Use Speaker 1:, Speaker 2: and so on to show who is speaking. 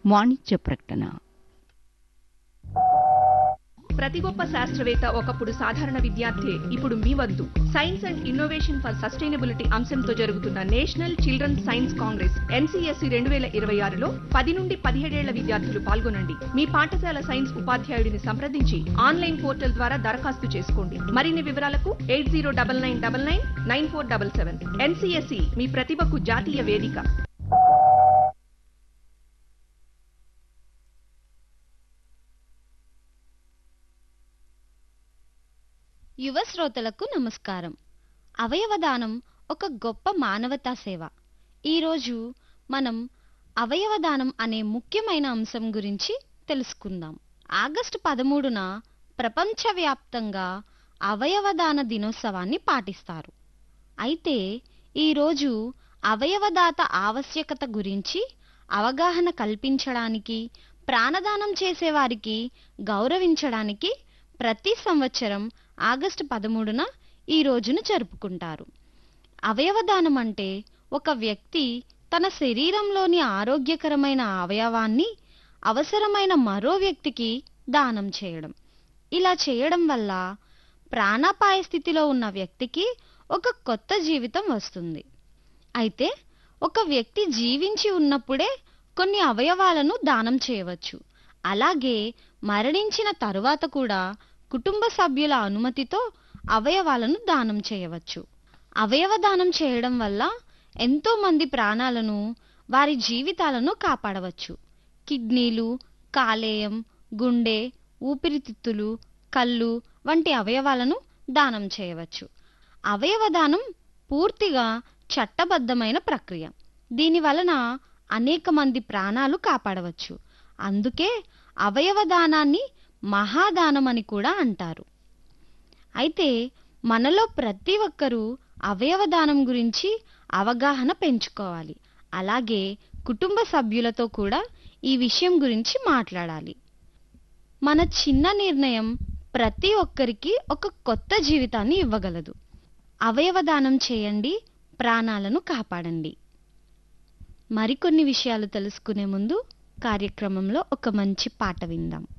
Speaker 1: వాణిజ్య ప్రకటన
Speaker 2: ప్రతి గొప్ప శాస్త్రవేత్త ఒకప్పుడు సాధారణ విద్యార్థి ఇప్పుడు మీ వద్దు science and innovation for sustainability అంశంతో జరుగుతున్న national children science congress NCSC రెండు వేల ఇరవై ఆరులో పది నుండి పదిహేడేళ్ల విద్యార్థులు పాల్గొనండి మీ పాఠశాల సైన్స్ ఉపాధ్యాయుడిని సంప్రదించి ఆన్లైన్ పోర్టల్ ద్వారా దరఖాస్తు చేసుకోండి మరిన్ని వివరాలకు eight zero double nine double nine nine four double seven NCSC మీ ప్రతిభకు జాతీయ వేదిక
Speaker 3: యువ శ్రోతలకు నమస్కారం అవయవదానం ఒక గొప్ప మానవతా సేవ ఈరోజు మనం అవయవదానం అనే ముఖ్యమైన అంశం గురించి తెలుసుకుందాం ఆగస్టు పదమూడున ప్రపంచవ్యాప్తంగా అవయవదాన దినోత్సవాన్ని పాటిస్తారు అయితే ఈరోజు అవయవదాత ఆవశ్యకత గురించి అవగాహన కల్పించడానికి ప్రాణదానం చేసేవారికి గౌరవించడానికి ప్రతి సంవత్సరం ఆగస్టు పదమూడున ఈ రోజును జరుపుకుంటారు అవయవదానం అంటే ఒక వ్యక్తి తన శరీరంలోని ఆరోగ్యకరమైన అవయవాన్ని అవసరమైన మరో వ్యక్తికి దానం చేయడం ఇలా చేయడం వల్ల ప్రాణాపాయ స్థితిలో ఉన్న వ్యక్తికి ఒక కొత్త జీవితం వస్తుంది అయితే ఒక వ్యక్తి జీవించి ఉన్నప్పుడే కొన్ని అవయవాలను దానం చేయవచ్చు అలాగే మరణించిన తరువాత కూడా కుటుంబ సభ్యుల అనుమతితో అవయవాలను దానం చేయవచ్చు అవయవ దానం చేయడం వల్ల ఎంతో మంది ప్రాణాలను వారి జీవితాలను కాపాడవచ్చు కిడ్నీలు కాలేయం గుండె ఊపిరితిత్తులు కళ్ళు వంటి అవయవాలను దానం చేయవచ్చు అవయవ దానం పూర్తిగా చట్టబద్ధమైన ప్రక్రియ దీని వలన అనేక మంది ప్రాణాలు కాపాడవచ్చు అందుకే అవయవ దానాన్ని మహాదానం అని కూడా అంటారు అయితే మనలో ప్రతి ఒక్కరూ అవయవ దానం గురించి అవగాహన పెంచుకోవాలి అలాగే కుటుంబ సభ్యులతో కూడా ఈ విషయం గురించి మాట్లాడాలి మన చిన్న నిర్ణయం ప్రతి ఒక్కరికి ఒక కొత్త జీవితాన్ని ఇవ్వగలదు అవయవ దానం చేయండి ప్రాణాలను కాపాడండి మరికొన్ని విషయాలు తెలుసుకునే ముందు కార్యక్రమంలో ఒక మంచి పాట విందాం